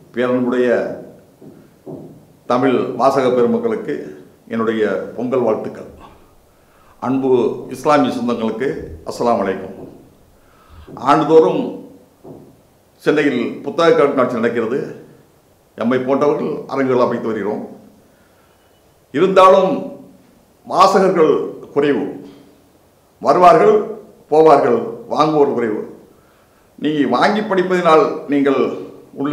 பேரன்புடைய தமிழ் வாசக பெருமக்களுக்கு என்னுடைய பொங்கல் வாழ்த்துக்கள் அன்பு இஸ்லாமிய சொந்தங்களுக்கு அஸ்ஸலாமு அலைக்கும் ஆண்டுதோறும் சென்னையில் புத்தக கண்காட்சி நடக்கிறது எம்மை போன்றவர்கள் அரங்குகள் அமைத்து வருகிறோம் இருந்தாலும் வாசகர்கள் குறைவு வருவார்கள் போவார்கள் வாங்குவோர் குறைவு நீ வாங்கி படிப்பதினால் நீங்கள் உள்ள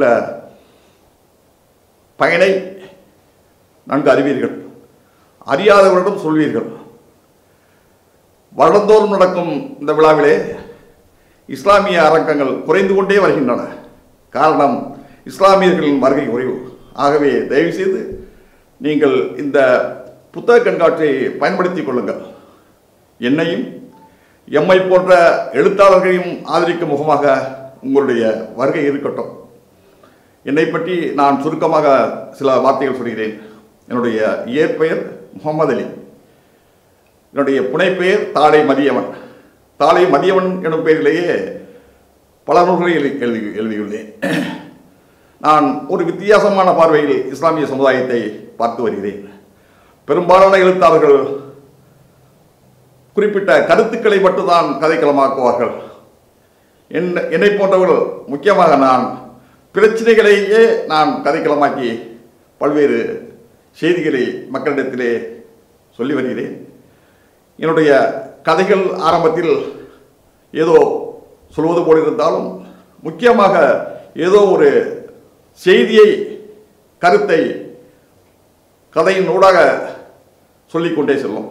பயனை நன்கு அறிவீர்கள் அறியாதவரிடம் சொல்வீர்கள் வருடந்தோறும் நடக்கும் இந்த விழாவிலே இஸ்லாமிய அரங்கங்கள் குறைந்து கொண்டே வருகின்றன காரணம் இஸ்லாமியர்களின் வருகை குறைவு ஆகவே தயவுசெய்து நீங்கள் இந்த புத்தக கண்காட்சியை பயன்படுத்திக் கொள்ளுங்கள் என்னையும் எம்மை போன்ற எழுத்தாளர்களையும் ஆதரிக்கும் முகமாக உங்களுடைய வருகை இருக்கட்டும் என்னை பற்றி நான் சுருக்கமாக சில வார்த்தைகள் சொல்கிறேன் என்னுடைய இயற்பெயர் முகமது அலி என்னுடைய புனைப்பெயர் தாளை மதியவன் தாளை மதியவன் எனும் பெயரிலேயே பல நூல்களை எழுதி எழுதி எழுதியுள்ளேன் நான் ஒரு வித்தியாசமான பார்வையில் இஸ்லாமிய சமுதாயத்தை பார்த்து வருகிறேன் பெரும்பாலான எழுத்தாளர்கள் குறிப்பிட்ட கருத்துக்களை மட்டும்தான் கதைக்களமாக்குவார்கள் என் என்னை போன்றவர்கள் முக்கியமாக நான் பிரச்சனைகளையே நான் கதைக்களமாக்கி பல்வேறு செய்திகளை மக்களிடத்திலே சொல்லி வருகிறேன் என்னுடைய கதைகள் ஆரம்பத்தில் ஏதோ சொல்வது போல் இருந்தாலும் முக்கியமாக ஏதோ ஒரு செய்தியை கருத்தை கதையின் ஊடாக சொல்லிக்கொண்டே செல்லும்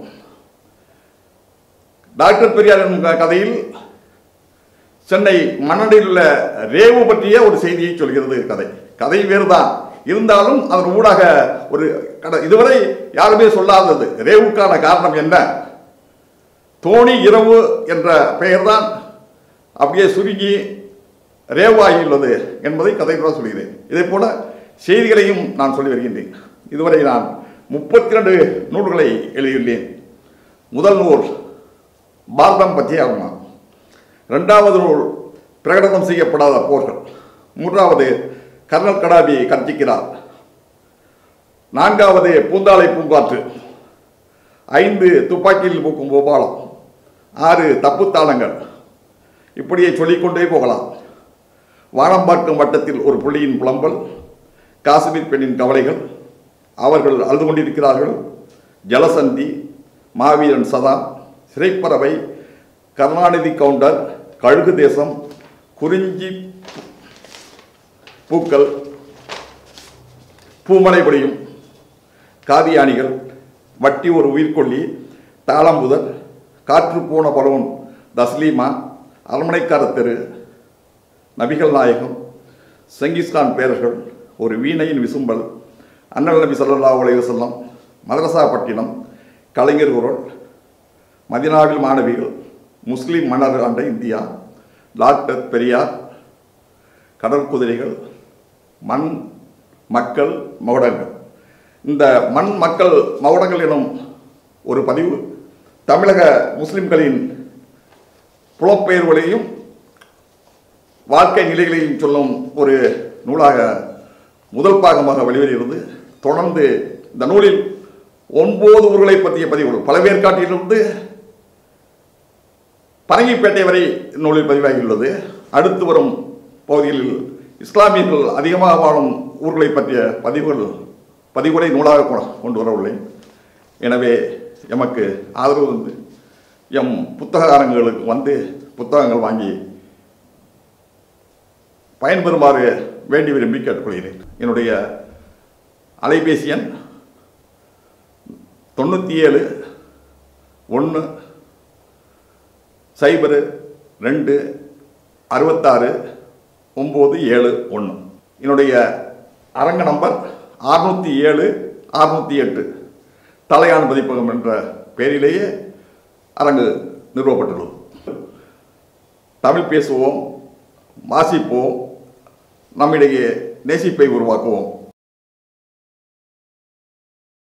டாக்டர் பெரியார் எனும் க- கதையில் சென்னை மன்னடியில் உள்ள ரேவு பற்றிய ஒரு செய்தியை சொல்கிறது கதை கதை வேறுதான் இருந்தாலும் அதன் ஊடாக ஒரு கட- இதுவரை யாருமே சொல்லாதது ரேவுக்கான காரணம் என்ன தோணி இரவு என்ற பெயர்தான் அப்படியே சுருங்கி ரேவாகியுள்ளது என்பதை கதைக்குள்ள சொல்கிறேன் இதே போல செய்திகளையும் நான் சொல்லி வருகின்றேன் இதுவரை நான் முப்பத்தி ரெண்டு நூல்களை எழுதியுள்ளேன் முதல் நூல் பாரதம் பற்றிய ஆகுமா ரெண்டாவது நூல் பிரகடனம் செய்யப்படாத போர்கள் மூன்றாவது கர்னல் கடாபி கற்பிக்கிறார் நான்காவது பூந்தாலை பூங்காற்று ஐந்து துப்பாக்கியில் பூக்கும் கோபாலம் ஆறு தப்புத்தாளங்கள் இப்படியே சொல்லிக்கொண்டே போகலாம் வானம் பார்க்கும் வட்டத்தில் ஒரு புள்ளியின் புலம்பல் காசுமீர் பெண்ணின் கவலைகள் அவர்கள் அழுது கொண்டிருக்கிறார்கள் ஜலசந்தி மாவீரன் சதா சிறைப்பறவை கருணாநிதி கவுண்டர் கழுகு தேசம் குறிஞ்சி பூக்கள் பூமலை பொழியும் காதியானிகள் வட்டி ஒரு உயிர்கொல்லி தாளம்புதர் காற்று போன பலவன் தஸ்லீமா அரண்மனைக்கார தெரு நபிகள் நாயகம் செங்கிஸ்கான் பேரர்கள் ஒரு வீணையின் விசும்பல் அண்ணல் நபி ஸல்லல்லாஹு அலைஹி வஸல்லம் மதரசா பட்டினம் கலைஞர் குரல் மதினாவில் மாணவிகள் முஸ்லிம் மன்னர் ஆண்ட இந்தியா டாக்டர் பெரியார் கடற்குதிரைகள் மண் மக்கள் மகுடங்கள் இந்த மண் மக்கள் மகுடங்கள் எனும் ஒரு பதிவு தமிழக முஸ்லிம்களின் புலப்பெயர்வுகளையும் வாழ்க்கை நிலைகளையும் சொல்லும் ஒரு நூலாக முதல் பாகமாக வெளிவருகிறது தொடர்ந்து இந்த நூலில் ஒன்பது ஊர்களை பற்றிய பதிவுகள் பழவேற்காட்டிலிருந்து பரங்கிப்பேட்டை வரை நூலில் பதிவாகியுள்ளது அடுத்து வரும் பகுதிகளில் இஸ்லாமியர்கள் அதிகமாக வாழும் ஊர்களை பற்றிய பதிவுகள் பதிவுகளை நூலாக கொ- கொண்டு வர உள்ளேன் எனவே எமக்கு ஆதரவு வந்து எம் புத்தக அரங்குகளுக்கு வந்து புத்தகங்கள் வாங்கி பயன்பெறுமாறு வேண்டி விரும்பி கேட்டுக்கொள்கிறேன் என்னுடைய அலைபேசி எண் தொண்ணூற்றி ஏழு ஒன்று சைபரு ரெண்டு அறுபத்தாறு ஒம்பது ஏழு ஒன்று என்னுடைய அரங்க நம்பர் அறுநூற்றி ஏழு அறுநூற்றி எட்டு தலையான் பதிப்பகம் என்ற பெயரிலேயே அரங்கு நிறுவப்பட்டுள்ளது தமிழ் பேசுவோம் வாசிப்போம் நம்மிடையே நேசிப்பை உருவாக்குவோம்